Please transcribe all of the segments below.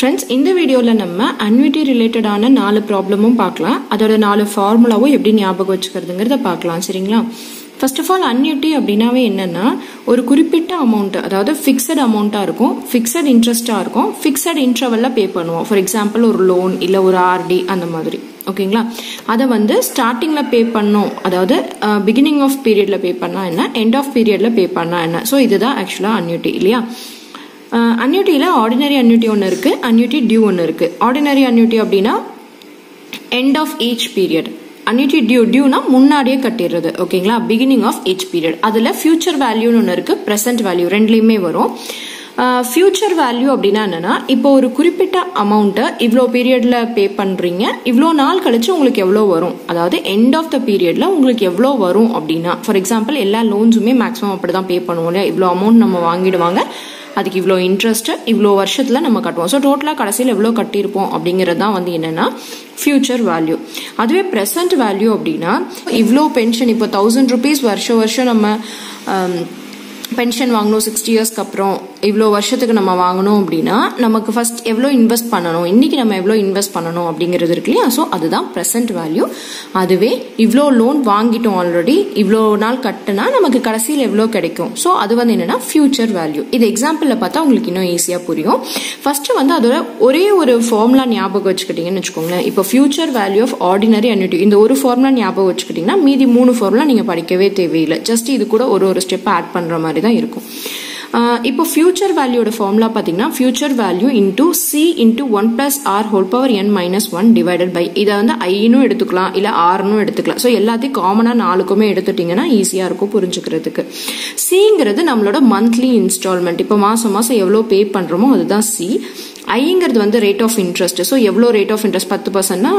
friends இந்த வீடியோவில் நம்ம அன்விட்டி ரிலேட்டடான நாலு ப்ராப்ளமும் பார்க்கலாம் அதோட நாலு ஃபார்முலாவும் எப்படி ஞாபகம் வச்சுக்கிறதுங்கிறத பார்க்கலாம் சரிங்களா ஃபர்ஸ்ட் ஆஃப் ஆல் அன்யூட்டி அப்படின்னாவே என்னன்னா ஒரு குறிப்பிட்ட அமௌண்ட் அதாவது ஃபிக்ஸட் அமௌண்ட்டாக இருக்கும் ஃபிக்ஸட் இன்ட்ரெஸ்ட்டாக இருக்கும் ஃபிக்ஸட் இன்டர்வலில் பே பண்ணுவோம் ஃபார் எக்ஸாம்பிள் ஒரு லோன் இல்லை ஒரு ஆர்டி அந்த மாதிரி ஓகேங்களா அதை வந்து ஸ்டார்டிங்கில் பே பண்ணோம் அதாவது பிகினிங் ஆஃப் பீரியடில் பே பண்ணால் என்ன எண்ட் ஆஃப் பீரியடில் பே பண்ணால் என்ன ஸோ இதுதான் ஆக்சுவலாக அன்யூட்டி இல்லையா அன்யூட்டியில் ஆர்டினரி அன்யூட்டி ஒன்று இருக்குது அன்யூட்டி டியூ ஒன்று இருக்குது ஆர்டினரி அன்யூட்டி அப்படின்னா end of each period annuity due டியூனா முன்னாடியே கட்டிடுறது ஓகேங்களா பிகினிங் ஆஃப் ஈச் பீரியட் அதில் ஃபியூச்சர் வேல்யூன்னு ஒன்று இருக்குது ப்ரெசென்ட் வேல்யூ ரெண்டுலேயுமே வரும் ஃபியூச்சர் வேல்யூ அப்படின்னா என்னன்னா இப்போ ஒரு குறிப்பிட்ட அமௌண்ட்டை இவ்வளோ பீரியட்ல பே பண்ணுறீங்க இவ்வளோ நாள் கழிச்சு உங்களுக்கு எவ்வளோ வரும் அதாவது எண்ட் ஆஃப் த பீரியட்ல உங்களுக்கு எவ்வளோ வரும் அப்படின்னா ஃபார் எக்ஸாம்பிள் எல்லா லோன்ஸுமே மேக்ஸிமம் அப்படி தான் பே பண்ணுவோம் இல்லையா இவ்வளோ அமௌண்ட் நம்ம வாங்கிடுவாங்க அதுக்கு இவ்வளோ இன்ட்ரெஸ்ட் இவ்வளோ வருஷத்தில் நம்ம கட்டுவோம் ஸோ டோட்டலாக கடைசியில் எவ்வளோ கட்டியிருப்போம் அப்படிங்கிறது தான் வந்து என்னென்னா ஃபியூச்சர் வேல்யூ அதுவே ப்ரெசன்ட் வேல்யூ அப்படின்னா இவ்வளோ பென்ஷன் இப்போ தௌசண்ட் ருபீஸ் வருஷம் வருஷம் நம்ம பென்ஷன் வாங்கணும் சிக்ஸ்டி இயர்ஸ்க்கு அப்புறம் இவ்வளோ வருஷத்துக்கு நம்ம வாங்கணும் அப்படின்னா நமக்கு ஃபர்ஸ்ட் எவ்வளோ இன்வெஸ்ட் பண்ணணும் இன்னைக்கு நம்ம எவ்வளோ இன்வெஸ்ட் பண்ணணும் அப்படிங்கிறது இருக்கு இல்லையா ஸோ அதுதான் ப்ரெசென்ட் வேல்யூ அதுவே இவ்வளோ லோன் வாங்கிட்டோம் ஆல்ரெடி இவ்வளோ நாள் கட்டுனா நமக்கு கடைசியில் எவ்வளோ கிடைக்கும் ஸோ அது வந்து என்னன்னா ஃபியூச்சர் வேல்யூ இது எக்ஸாம்பிளில் பார்த்தா உங்களுக்கு இன்னும் ஈஸியாக புரியும் ஃபர்ஸ்ட் வந்து அதோட ஒரே ஒரு ஃபார்முலா ஞாபகம் வச்சுக்கிட்டீங்கன்னு வச்சுக்கோங்களேன் இப்போ future value of ordinary annuity இந்த ஒரு ஃபார்முலா ஞாபகம் வச்சுக்கிட்டீங்கன்னா மீதி மூணு ஃபார்முலா நீங்கள் படிக்கவே தேவையில்லை ஜஸ்ட் இது கூட ஒரு ஒரு ஸ்டெப் ஆட் பண்ணுற மாதிரி தான் இருக்கும் இப்போ ஃபியூச்சர் வேல்யூட ஃபார்முலா பார்த்தீங்கன்னா future value into C into one plus R whole power N minus one divided by இதை வந்து ஐனும் எடுத்துக்கலாம் இல்லை ஆர்னும் எடுத்துக்கலாம் ஸோ எல்லாத்தையும் காமனாக நாலுக்குமே எடுத்துட்டிங்கன்னா ஈஸியாக இருக்கும் புரிஞ்சுக்கிறதுக்கு சிங்கிறது நம்மளோட மந்த்லி இன்ஸ்டால்மெண்ட் இப்போ மாதம் மாதம் எவ்வளோ பே பண்ணுறோமோ அதுதான் சி ஐங்கிறது வந்து ரேட் ஆஃப் இன்ட்ரெஸ்ட் ஸோ எவ்வளோ ரேட் ஆஃப் இன்ட்ரெஸ்ட் பத்து பர்சன்ட்னா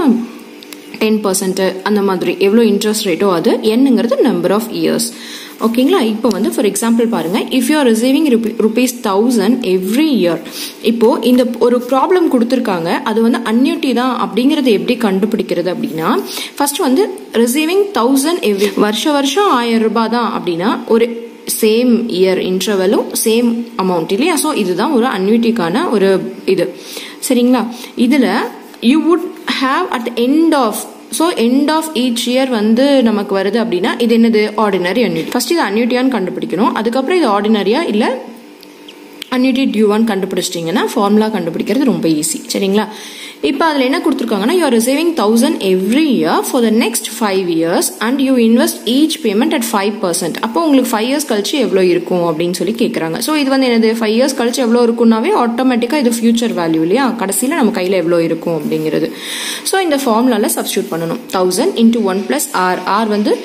டென் பர்சன்ட் அந்த மாதிரி எவ்வளோ இன்ட்ரெஸ்ட் ரேட்டோ அது என்னங்கிறது நம்பர் ஆஃப் இயர்ஸ் ஓகேங்களா இப்போ வந்து ஃபார் எக்ஸாம்பிள் பாருங்க if you are receiving rupees thousand every year இப்போ இந்த ஒரு ப்ராப்ளம் கொடுத்துருக்காங்க அது வந்து அன்யூட்டி தான் அப்படிங்கறது எப்படி கண்டுபிடிக்கிறது அப்படின்னா ஃபர்ஸ்ட் வந்து ரிசீவிங் தௌசண்ட் எவ்ரி வருஷ வருஷம் ஆயிரம் ரூபாய் தான் அப்படின்னா ஒரு சேம் இயர் இன்டர்வலும் சேம் அமௌண்ட் இல்லையா ஸோ இதுதான் ஒரு அன்யூட்டிக்கான ஒரு இது சரிங்களா இதில் you would have at end of so end of each year வந்து நமக்கு வருது அப்படின்னா இது என்னது ஆர்டினரி அன்யூட்டி ஃபர்ஸ்ட் இது அன்யூட்டியான்னு கண்டுபிடிக்கணும் அதுக்கப்புறம் இது ஆர்டினரியா இல்லை அன்யூட்டி டியூவான்னு கண்டுபிடிச்சிட்டிங்கன்னா ஃபார்முலா கண்டுபிடிக்கிறது ரொம்ப ஈஸி சரிங்களா இப்போ அதில் என்ன கொடுத்துருக்காங்கன்னா you are receiving thousand every year for the next five years and you invest each payment at five percent அப்போ உங்களுக்கு ஃபைவ் இயர்ஸ் கழிச்சு எவ்வளோ இருக்கும் அப்படின்னு சொல்லி கேட்குறாங்க ஸோ இது வந்து என்னது ஃபைவ் இயர்ஸ் கழிச்சு எவ்வளோ இருக்கும்னாவே ஆட்டோமேட்டிக்காக இது ஃபியூச்சர் வேல்யூ இல்லையா கடைசியில் நம்ம கையில் எவ்வளோ இருக்கும் அப்படிங்கிறது ஸோ இந்த ஃபார்முலாவில் சப்ஸ்டியூட் பண்ணணும் thousand into one plus R R வந்து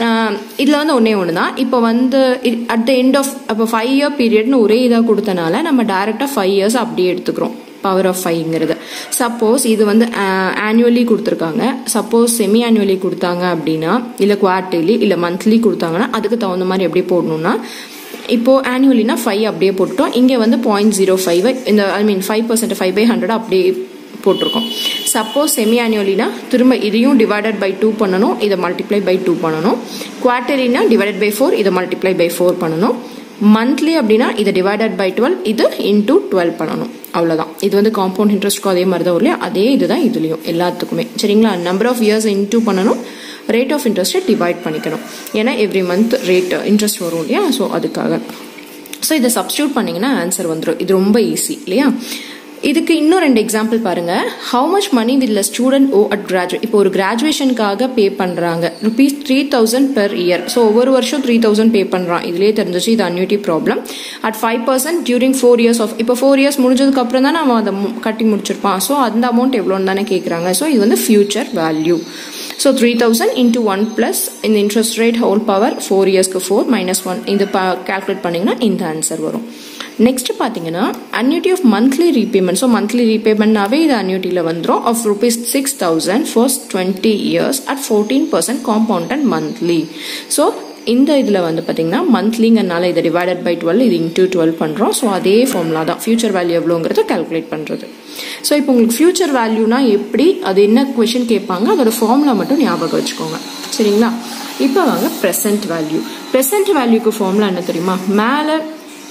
இதில் வந்து ஒன்றே ஒன்று தான் இப்போ வந்து அட் த எண்ட் ஆஃப் அப்போ ஃபைவ் இயர் பீரியட்னு ஒரே இதாக கொடுத்தனால நம்ம டைரெக்டாக ஃபைவ் இயர்ஸ் அப்படியே எடுத்துக்கிறோம் பவர் ஆஃப் ஃபைவ்ங்கிறது சப்போஸ் இது வந்து ஆனுவலி கொடுத்துருக்காங்க சப்போஸ் செமி ஆனுவலி கொடுத்தாங்க அப்படின்னா இல்லை குவார்டர்லி இல்லை மந்த்லி கொடுத்தாங்கன்னா அதுக்கு தகுந்த மாதிரி எப்படி போடணும்னா இப்போ ஆனுவலினா ஃபைவ் அப்படியே போட்டுட்டோம் இங்கே வந்து பாயிண்ட் ஜீரோ ஃபைவ் இந்த I mean five percent five by hundred அப்படியே போட்டிருக்கோம் சப்போஸ் செமி ஆனுவலினா திரும்ப இதையும் டிவைடட் பை டூ பண்ணணும் இதை மல்டிப்ளை பை டூ பண்ணணும் குவார்டர்லினா டிவைடட் பை ஃபோர் இதை மல்டிப்ளை பை ஃபோர் பண்ணணும் மந்த்லி அப்படின்னா இதை டிவைடட் பை டுவெல் இது இன்டூ டுவெல் பண்ணணும் அவ்வளோதான் இது வந்து காம்பவுண்ட் இன்ட்ரெஸ்ட்க்கும் அதே மாதிரி தான் இல்லையா அதே இதுதான் இதுலையும் எல்லாத்துக்குமே சரிங்களா நம்பர் ஆஃப் இயர்ஸ் இன்டூ பண்ணணும் ரேட் ஆஃப் இன்ட்ரெஸ்ட்டை டிவைட் பண்ணிக்கணும் ஏன்னா எவ்ரி மந்த் ரேட் இன்ட்ரெஸ்ட் வரும் இல்லையா ஸோ அதுக்காக ஸோ இதை சப்ஸ்டியூட் பண்ணிங்கன்னா ஆன்சர் வந்துடும் இது ரொம்ப ஈஸி இல்லையா இதுக்கு இன்னும் ரெண்டு எக்ஸாம்பிள் பாருங்க how much money will student owe at graduate இப்போ ஒரு கிராஜுவேஷனுக்காக பே பண்றாங்க rupees three thousand per year so ஒவ்வொரு வருஷம் த்ரீ தௌசண்ட் பே பண்றான் இதுலேயே தெரிஞ்சிச்சு இது annuity problem at five percent during four years of இப்போ ஃபோர் இயர்ஸ் முடிஞ்சதுக்கு அப்புறம் தான் அவன் அதை கட்டி முடிச்சிருப்பான் ஸோ அந்த அமௌண்ட் எவ்வளோன்னு தானே கேட்குறாங்க ஸோ இது வந்து future value so three thousand into one plus இந்த interest rate whole power four இயர்ஸ்க்கு ஃபோர் மைனஸ் ஒன் இது கால்குலேட் பண்ணிங்கன்னா இந்த ஆன்சர் வரும் நெக்ஸ்ட் பார்த்தீங்கன்னா annuity of monthly repayment so monthly ரீபேமெண்ட்னாவே இது அன்யூட்டியில் வந்துடும் of rupees six thousand first twenty years at fourteen percent compound and monthly so இந்த இதில் வந்து பார்த்தீங்கன்னா மந்த்லிங்கனால இதை டிவைடட் பை டுவெல் இது இன்டூ டுவெல் பண்ணுறோம் ஸோ அதே ஃபார்முலா தான் ஃபியூச்சர் வேல்யூ எவ்வளோங்கிறத கால்குலேட் பண்ணுறது ஸோ இப்போ உங்களுக்கு ஃபியூச்சர் வேல்யூனா எப்படி அது என்ன கொஷின் கேட்பாங்க அதோட ஃபார்முலா மட்டும் ஞாபகம் வச்சுக்கோங்க சரிங்களா இப்போ வாங்க ப்ரெசன்ட் வேல்யூ ப்ரெசன்ட் வேல்யூக்கு ஃபார்முலா என்ன தெரியுமா மேலே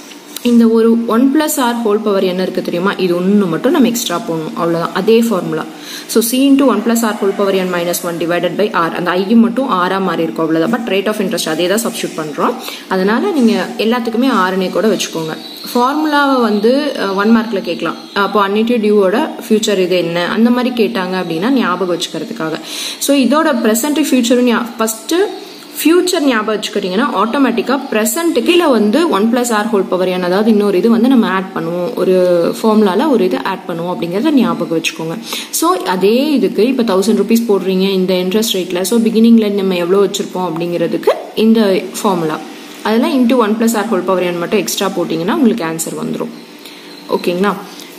இந்த ஒரு one plus R whole power என்ன இருக்கு தெரியுமா இது ஒன்று மட்டும் நம்ம எக்ஸ்ட்ரா போடணும் அவ்வளோதான் அதே formula so C into one plus R whole power N minus one divided by R அந்த ஐ மட்டும் ஆறா மாறி இருக்கும் அவ்வளோதான் பட் ரேட் ஆஃப் இன்ட்ரெஸ்ட் அதே தான் சப்ஸ்டியூட் பண்ணுறோம் அதனால நீங்கள் எல்லாத்துக்குமே ஆறுனே கூட வச்சுக்கோங்க ஃபார்முலாவை வந்து ஒன் மார்க்ல கேட்கலாம் அப்போ அன்னிட்டி டியூவோட ஃபியூச்சர் இது என்ன அந்த மாதிரி கேட்டாங்க அப்படின்னா ஞாபகம் வச்சுக்கிறதுக்காக ஸோ இதோட ப்ரெசன்ட் ஃபியூச்சரும் ஃபர்ஸ்ட் ஃபியூச்சர் ஞாபகம் வச்சுக்கிட்டீங்கன்னா ஆட்டோமேட்டிக்காக ப்ரெசென்ட்டுக்கு இல்லை வந்து one plus R whole power N அதாவது இன்னொரு இது வந்து நம்ம ஆட் பண்ணுவோம் ஒரு ஃபார்முலால ஒரு இது ஆட் பண்ணுவோம் அப்படிங்கிறத ஞாபகம் வச்சுக்கோங்க ஸோ அதே இதுக்கு இப்போ தௌசண்ட் ருபீஸ் போடுறீங்க இந்த இன்ட்ரெஸ்ட் ரேட்டில் ஸோ பிகினிங்ல நம்ம எவ்வளோ வச்சிருப்போம் அப்படிங்கிறதுக்கு இந்த ஃபார்முலா அதெல்லாம் into one plus R whole power N மட்டும் எக்ஸ்ட்ரா போட்டிங்கன்னா உங்களுக்கு ஆன்சர் வந்துடும் ஓகேங்களா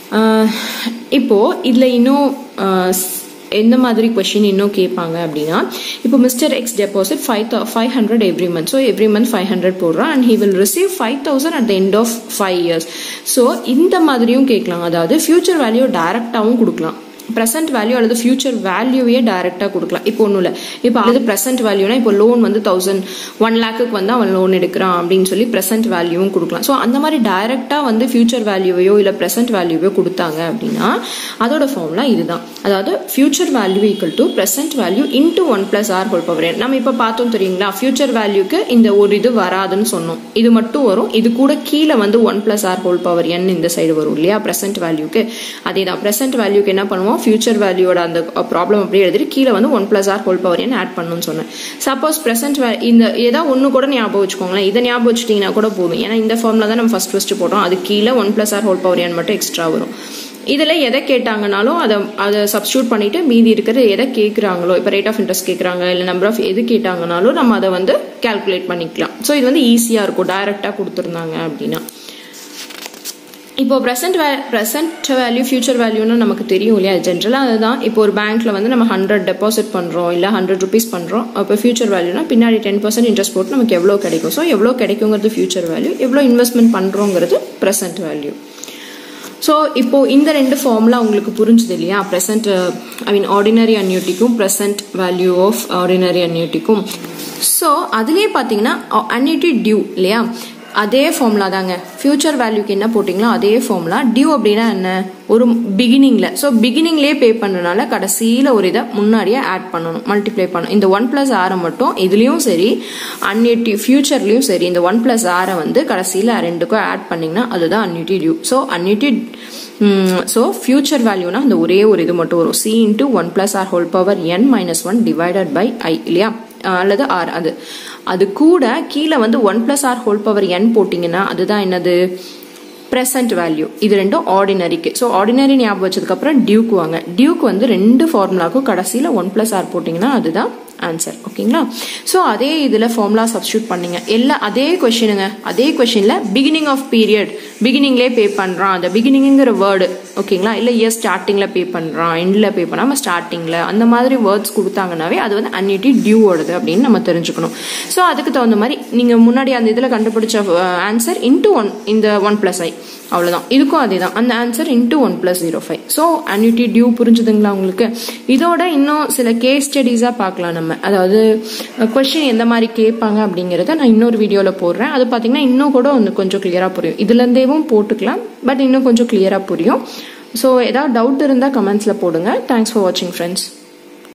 இப்போ இதில் இன்னும் எந்த மாதிரி கொஷின் இன்னும் கேட்பாங்க அப்படின்னா இப்போ mister X deposit five five hundred every month so every month five hundred போடுறோம் and he will receive five thousand at the end of five years so இந்த மாதிரியும் கேட்கலாம் அதாவது ஃபியூச்சர் வேல்யூ டைரக்டாகவும் கொடுக்கலாம் ப்ரெசென்ட் வேல்யூ அல்லது ஃபியூச்சர் வேல்யூவே டைரெக்டாக கொடுக்கலாம் இப்போ ஒன்றும் இல்லை இப்போ அல்லது ப்ரெசென்ட் வேல்யூனா இப்போ லோன் வந்து தௌசண்ட் ஒன் லேக்குக்கு வந்து அவன் லோன் எடுக்கிறான் அப்படின்னு சொல்லி ப்ரெசென்ட் வேல்யூவும் கொடுக்கலாம் ஸோ அந்த மாதிரி டைரெக்டாக வந்து ஃபியூச்சர் வேல்யூவையோ இல்லை ப்ரெசென்ட் வேல்யூவையோ கொடுத்தாங்க அப்படின்னா அதோட ஃபார்ம்லா இதுதான் அதாவது future value equal to present value into one plus R whole power N நம்ம இப்போ பார்த்தோம் தெரியுங்களா ஃபியூச்சர் வேல்யூக்கு இந்த ஒரு இது வராதுன்னு சொன்னோம் இது மட்டும் வரும் இது கூட கீழே வந்து one plus R whole power N இந்த சைடு வரும் இல்லையா ப்ரெசென்ட் வேல்யூக்கு அதே தான் ப்ரெசென்ட் வேல்யூக்கு என்ன பண்ணுவோம் ஃபியூச்சர் வேல்யூட அந்த ப்ராப்ளம் அப்படியே எழுதிட்டு கீழே வந்து one plus R whole power N add பண்ணணும்னு சொன்னேன் சப்போஸ் ப்ரெசென்ட் இந்த ஏதாவது ஒன்று கூட ஞாபகம் வச்சுக்கோங்களேன் இதை ஞாபகம் வச்சுட்டிங்கன்னா கூட போதும் ஏன்னா இந்த ஃபார்மில் தான் நம்ம ஃபஸ்ட் ஃபஸ்ட்டு போட்டோம் அது கீழே one plus R whole power N மட்டும் எக்ஸ்ட்ரா வரும் இதில் எதை கேட்டாங்கனாலும் அதை அதை சப்ஸ்டியூட் பண்ணிட்டு மீதி இருக்கிறது எதை கேட்குறாங்களோ இப்போ ரேட் ஆஃப் இன்ட்ரெஸ்ட் கேட்குறாங்க இல்லை நம்பர் ஆஃப் எது கேட்டாங்கனாலும் நம்ம அதை வந்து கால்குலேட் பண்ணிக்கலாம் ஸோ இது வந்து ஈஸியாக இருக்கும் டைரெக்டாக கொடுத்துருந்தாங்க அப்படின்னா இப்போ ப்ரெசென்ட் வே ப்ரெசென்ட் வேல்யூ ஃபியூச்சர் வேல்யூன்னு நமக்கு தெரியும் இல்லையா ஜென்ரலாக அதுதான் இப்போ ஒரு பேங்க்ல வந்து நம்ம ஹண்ட்ரட் டெபாசிட் பண்ணுறோம் இல்லை ஹண்ட்ரட் ருபீஸ் பண்ணுறோம் அப்போ ஃபியூச்சர் வேல்யூனா பின்னாடி டென் பர்சன்ட் இன்ட்ரெஸ்ட் போட்டு நமக்கு எவ்வளோ கிடைக்கும் ஸோ எவ்வளோ கிடைக்குங்கிறது ஃபியூச்சர் வேல்யூ எவ்வளோ இன்வெஸ்ட்மெண்ட் பண்ணுறோங்கிறது ப்ரெசென்ட் வேல்யூ ஸோ இப்போ இந்த ரெண்டு ஃபார்முலா உங்களுக்கு புரிஞ்சுது இல்லையா ப்ரெசென்ட் ஐ மீன் ஆர்டினரி அன்யூட்டிக்கும் ப்ரெசென்ட் வேல்யூ ஆஃப் ஆர்டினரி அன்யூட்டிக்கும் ஸோ அதுலேயே பார்த்தீங்கன்னா அன்யூட்டி டியூ இல்லையா அதே ஃபார்முலா தாங்க ஃபியூச்சர் வேல்யூக்கு என்ன போட்டிங்களோ அதே ஃபார்முலா டியூ அப்படின்னா என்ன ஒரு பிகினிங்கில் ஸோ பிகினிங்லேயே பே பண்ணுறதுனால கடைசியில் ஒரு இதை முன்னாடியே ஆட் பண்ணணும் மல்டிப்ளை பண்ணணும் இந்த ஒன் ப்ளஸ் ஆரை மட்டும் இதுலேயும் சரி அன்யூட்டி ஃபியூச்சர்லேயும் சரி இந்த ஒன் ப்ளஸ் ஆரை வந்து கடைசியில் ரெண்டுக்கும் ஆட் பண்ணிங்கன்னா அதுதான் annuity due so annuity so future வேல்யூனா அந்த ஒரே ஒரு இது மட்டும் வரும் C into one plus R whole power N minus one divided by I இல்லையா அல்லது ஆர் அது அது கூட கீழே வந்து one plus R whole power N போட்டிங்கன்னா அதுதான் என்னது ப்ரெசன்ட் வேல்யூ இது ரெண்டும் ஆர்டினரிக்கு ஸோ ஆர்டினரி ஞாபகம் வச்சதுக்கப்புறம் டியூக்கு வாங்க டியூக்கு வந்து ரெண்டு ஃபார்முலாக்கும் கடைசியில் ஒன் பிளஸ் ஆர் போட்டிங்கன்னா அதுதான் ஆன்சர் ஓகேங்களா ஸோ அதே இதில் ஃபார்முலா சப்ஸ்டியூட் பண்ணீங்க எல்லா அதே கொஷினுங்க அதே கொஷினில் பிகினிங் ஆஃப் பீரியட் பிகினிங்லேயே பே பண்ணுறான் அந்த பிகினிங்கிற வேர்டு ஓகேங்களா இல்லை இயர் ஸ்டார்டிங்கில் பே பண்ணுறான் எண்டில் பே பண்ணாமல் ஸ்டார்டிங்கில் அந்த மாதிரி வேர்ட்ஸ் கொடுத்தாங்கனாவே அது வந்து அன்னிட்டி டியூவோடது அப்படின்னு நம்ம தெரிஞ்சுக்கணும் ஸோ அதுக்கு தகுந்த மாதிரி நீங்கள் முன்னாடி அந்த இதில் கண்டுபிடிச்ச ஆன்சர் இன்டூ ஒன் இந்த ஒன் ப்ளஸ் ஐ அவ்வளோதான் இதுக்கும் அதே தான் அந்த answer into one plus zero five so annuity due புரிஞ்சுதுங்களா உங்களுக்கு இதோட இன்னும் சில கேஸ் ஸ்டடீஸாக பார்க்கலாம் நம்ம அதாவது கொஷின் எந்த மாதிரி கேட்பாங்க அப்படிங்கிறத நான் இன்னொரு வீடியோவில் போடுறேன் அது பார்த்தீங்கன்னா இன்னும் கூட வந்து கொஞ்சம் கிளியராக புரியும் இதுலேருந்தேவும் போட்டுக்கலாம் பட் இன்னும் கொஞ்சம் கிளியராக புரியும் ஸோ ஏதாவது டவுட் இருந்தால் கமெண்ட்ஸில் போடுங்க தேங்க்ஸ் ஃபார் வாட்சிங் ஃப்ரெண்ட்ஸ்